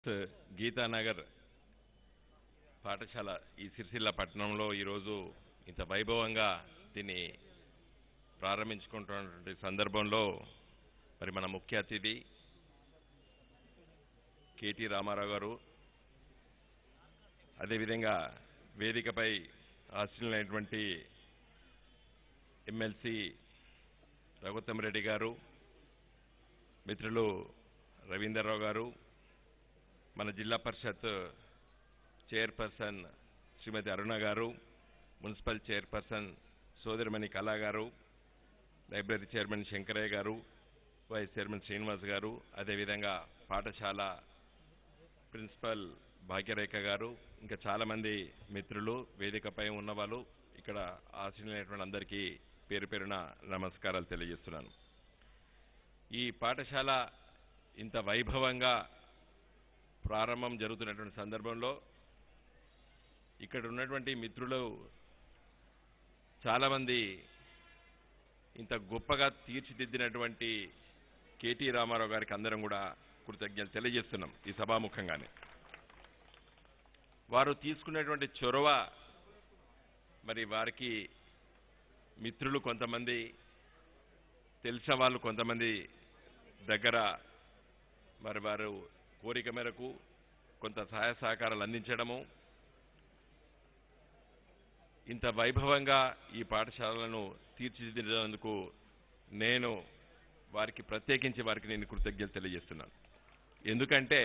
గీతానగర్ పాఠశాల ఈ సిరిసిల్ల పట్టణంలో ఈరోజు ఇంత వైభవంగా దీన్ని ప్రారంభించుకుంటున్నటువంటి సందర్భంలో మరి మన ముఖ్య అతిథి కేటీ రామారావు గారు అదేవిధంగా వేదికపై ఆశీనులైనటువంటి ఎమ్మెల్సీ రఘుత్తం రెడ్డి గారు మిత్రులు రవీందర్రావు గారు మన జిల్లా పరిషత్ చైర్పర్సన్ శ్రీమతి అరుణ గారు మున్సిపల్ చైర్పర్సన్ సోదరిమణి కళా గారు లైబ్రరీ చైర్మన్ శంకరయ్య గారు వైస్ చైర్మన్ శ్రీనివాస్ గారు అదేవిధంగా పాఠశాల ప్రిన్సిపల్ భాగ్యరేఖ గారు ఇంకా చాలామంది మిత్రులు వేదికపై ఉన్నవాళ్ళు ఇక్కడ ఆశీనులైనటువంటి అందరికీ పేరు పేరున నమస్కారాలు తెలియజేస్తున్నాను ఈ పాఠశాల ఇంత వైభవంగా ప్రారంభం జరుగుతున్నటువంటి సందర్భంలో ఇక్కడ ఉన్నటువంటి మిత్రులు చాలామంది ఇంత గొప్పగా తీర్చిదిద్దినటువంటి కేటీ రామారావు గారికి అందరం కూడా కృతజ్ఞతలు తెలియజేస్తున్నాం ఈ సభాముఖంగానే వారు తీసుకున్నటువంటి చొరవ మరి వారికి మిత్రులు కొంతమంది తెలిసిన వాళ్ళు కొంతమంది దగ్గర మరి వారు కోరిక మేరకు కొంత సహాయ సహకారాలు అందించడము ఇంత వైభవంగా ఈ పాఠశాలను తీర్చిదిద్దినందుకు నేను వారికి ప్రత్యేకించి వారికి నేను కృతజ్ఞతలు తెలియజేస్తున్నాను ఎందుకంటే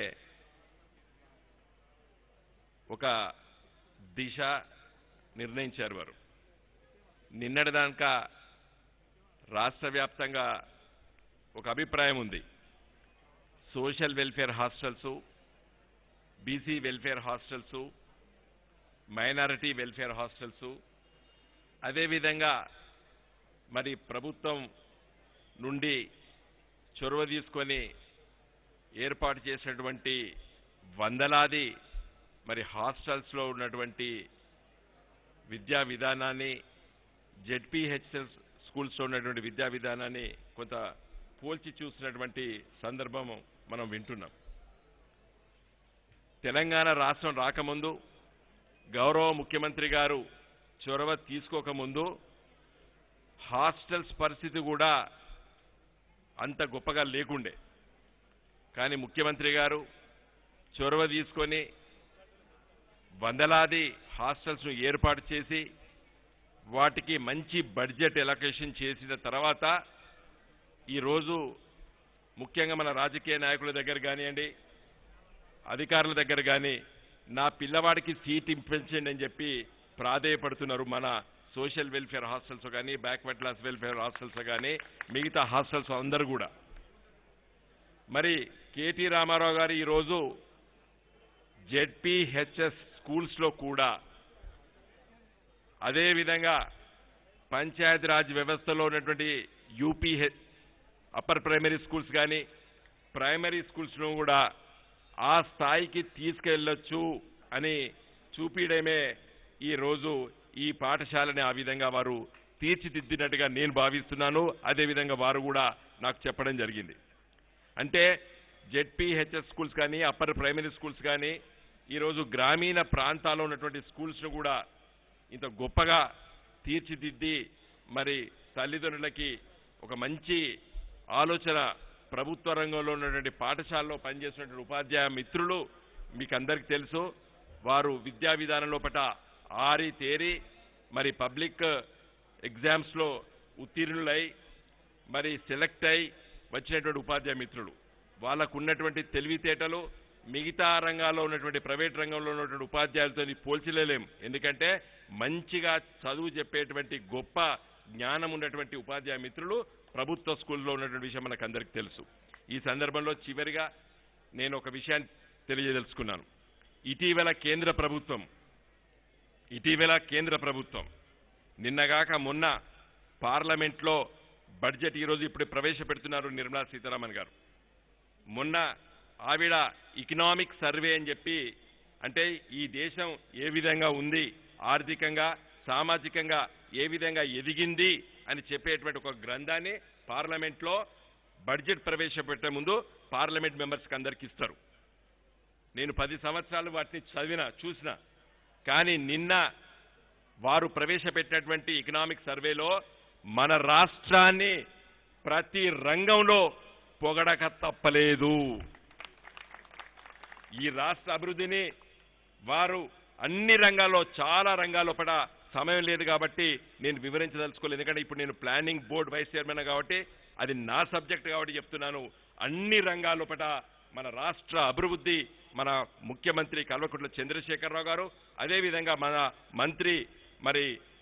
ఒక దిశ నిర్ణయించారు వారు నిన్నటిదాక రాష్ట్ర వ్యాప్తంగా ఒక అభిప్రాయం ఉంది social welfare hostels BC welfare hostels minority welfare hostels అదేవిధంగా మరి ప్రభుత్వం నుండి చొరవ తీసుకొని ఏర్పాటు చేసినటువంటి వందలాది మరి హాస్టల్స్లో ఉన్నటువంటి విద్యా విధానాన్ని జెడ్పీహెచ్ఎస్ స్కూల్స్లో ఉన్నటువంటి విద్యా విధానాన్ని కొంత పోల్చి చూసినటువంటి సందర్భం మనం వింటున్నాం తెలంగాణ రాష్ట్రం రాకముందు గౌరవ ముఖ్యమంత్రి గారు చొరవ తీసుకోకముందు హాస్టల్స్ పరిస్థితి కూడా అంత గొప్పగా లేకుండే కానీ ముఖ్యమంత్రి గారు చొరవ తీసుకొని వందలాది హాస్టల్స్ను ఏర్పాటు చేసి వాటికి మంచి బడ్జెట్ ఎలకేషన్ చేసిన తర్వాత ఈరోజు ముఖ్యంగా మన రాజకీయ నాయకుల దగ్గర కానివ్వండి అధికారుల దగ్గర కానీ నా పిల్లవాడికి సీట్ ఇప్పించండి అని చెప్పి ప్రాధేయపడుతున్నారు మన సోషల్ వెల్ఫేర్ హాస్టల్స్ కానీ బ్యాక్వర్డ్ క్లాస్ వెల్ఫేర్ హాస్టల్స్ కానీ మిగతా హాస్టల్స్ అందరూ కూడా మరి కేటీ రామారావు గారు ఈరోజు జెడ్పీహెచ్ఎస్ స్కూల్స్లో కూడా అదేవిధంగా పంచాయతీరాజ్ వ్యవస్థలో ఉన్నటువంటి యూపీ అప్పర్ ప్రైమరీ స్కూల్స్ కానీ ప్రైమరీ స్కూల్స్ను కూడా ఆ స్థాయికి తీసుకెళ్ళొచ్చు అని చూపించడమే ఈరోజు ఈ పాఠశాలని ఆ విధంగా వారు తీర్చిదిద్దినట్టుగా నేను భావిస్తున్నాను అదేవిధంగా వారు కూడా నాకు చెప్పడం జరిగింది అంటే జెడ్పీహెచ్ఎస్ స్కూల్స్ కానీ అప్పర్ ప్రైమరీ స్కూల్స్ కానీ ఈరోజు గ్రామీణ ప్రాంతాల్లో ఉన్నటువంటి స్కూల్స్ను కూడా ఇంత గొప్పగా తీర్చిదిద్ది మరి తల్లిదండ్రులకి ఒక మంచి ఆలోచన ప్రభుత్వ రంగంలో ఉన్నటువంటి పాఠశాలలో పనిచేసినటువంటి ఉపాధ్యాయ మిత్రులు మీకు అందరికీ తెలుసు వారు విద్యా విధానంలో పట ఆరి తేరి మరి పబ్లిక్ ఎగ్జామ్స్లో ఉత్తీర్ణులై మరి సెలెక్ట్ అయి వచ్చినటువంటి ఉపాధ్యాయ మిత్రులు వాళ్ళకు ఉన్నటువంటి తెలివితేటలు మిగతా రంగాల్లో ఉన్నటువంటి ప్రైవేట్ రంగంలో ఉన్నటువంటి ఉపాధ్యాయులతో పోల్చలేలేం ఎందుకంటే మంచిగా చదువు చెప్పేటువంటి గొప్ప జ్ఞానం ఉన్నటువంటి ఉపాధ్యాయ మిత్రులు ప్రభుత్వ స్కూల్లో ఉన్నటువంటి విషయం మనకు అందరికీ తెలుసు ఈ సందర్భంలో చివరిగా నేను ఒక విషయాన్ని తెలియదలుచుకున్నాను ఇటీవల కేంద్ర ప్రభుత్వం ఇటీవల కేంద్ర ప్రభుత్వం నిన్నగాక మొన్న పార్లమెంట్లో బడ్జెట్ ఈరోజు ఇప్పుడు ప్రవేశపెడుతున్నారు నిర్మలా సీతారామన్ గారు మొన్న ఆవిడ ఇకనామిక్ సర్వే అని చెప్పి అంటే ఈ దేశం ఏ విధంగా ఉంది ఆర్థికంగా సామాజికంగా ఏ విధంగా ఎదిగింది అని చెప్పేటువంటి ఒక గ్రంథాన్ని పార్లమెంట్లో బడ్జెట్ ప్రవేశపెట్టే ముందు పార్లమెంట్ మెంబర్స్కి అందరికి ఇస్తారు నేను పది సంవత్సరాలు వాటిని చదివిన చూసిన కానీ నిన్న వారు ప్రవేశపెట్టినటువంటి ఎకనామిక్ సర్వేలో మన రాష్ట్రాన్ని ప్రతి రంగంలో పొగడక తప్పలేదు ఈ రాష్ట్ర అభివృద్ధిని వారు అన్ని రంగాల్లో చాలా రంగాల్లో పడ సమయం లేదు కాబట్టి నేను వివరించదలుచుకోలేదు ఎందుకంటే ఇప్పుడు నేను ప్లానింగ్ బోర్డు వైస్ చైర్మన్ కాబట్టి అది నా సబ్జెక్ట్ కాబట్టి చెప్తున్నాను అన్ని రంగాల్లో పట మన రాష్ట్ర అభివృద్ధి మన ముఖ్యమంత్రి కల్వకుంట్ల చంద్రశేఖరరావు గారు అదేవిధంగా మన మంత్రి మరి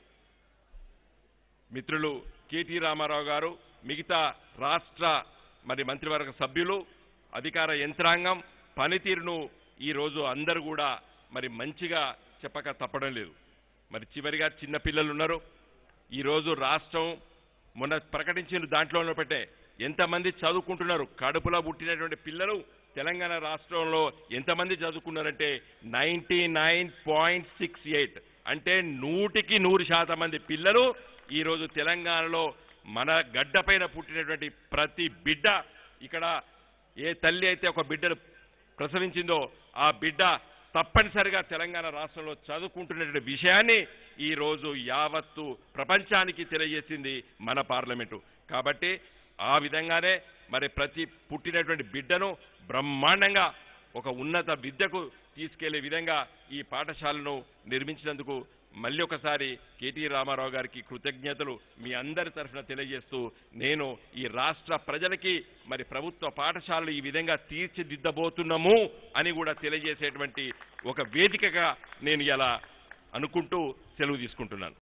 మిత్రులు కేటీ రామారావు గారు మిగతా రాష్ట్ర మరి మంత్రివర్గ సభ్యులు అధికార యంత్రాంగం పనితీరును ఈ రోజు అందరూ కూడా మరి మంచిగా చెప్పక తప్పడం లేదు మరి చివరిగా చిన్న పిల్లలు ఉన్నారు ఈరోజు రాష్ట్రం మొన్న ప్రకటించిన దాంట్లో పెట్టే ఎంతమంది చదువుకుంటున్నారు కడుపులో పుట్టినటువంటి పిల్లలు తెలంగాణ రాష్ట్రంలో ఎంతమంది చదువుకున్నారంటే ninety nine point six eight అంటే నూటికి నూరు శాతం మంది పిల్లలు ఈరోజు తెలంగాణలో మన గడ్డపైన పుట్టినటువంటి ప్రతి బిడ్డ ఇక్కడ ఏ తల్లి అయితే ఒక బిడ్డను ప్రసవించిందో ఆ బిడ్డ తప్పనిసరిగా తెలంగాణ రాష్ట్రంలో చదువుకుంటున్నటువంటి విషయాన్ని ఈ రోజు యావత్తు ప్రపంచానికి తెలియజేసింది మన పార్లమెంటు కాబట్టి ఆ విధంగానే మరి ప్రతి పుట్టినటువంటి బిడ్డను బ్రహ్మాండంగా ఒక ఉన్నత విద్యకు తీసుకెళ్లే విధంగా ఈ పాఠశాలను నిర్మించినందుకు మళ్ళీ ఒకసారి కేటీ రామారావు గారికి కృతజ్ఞతలు మీ అందరి తరఫున తెలియజేస్తూ నేను ఈ రాష్ట్ర ప్రజలకి మరి ప్రభుత్వ పాఠశాలలు ఈ విధంగా తీర్చిదిద్దబోతున్నాము అని కూడా తెలియజేసేటువంటి ఒక వేదికగా నేను ఇలా అనుకుంటూ సెలవు తీసుకుంటున్నాను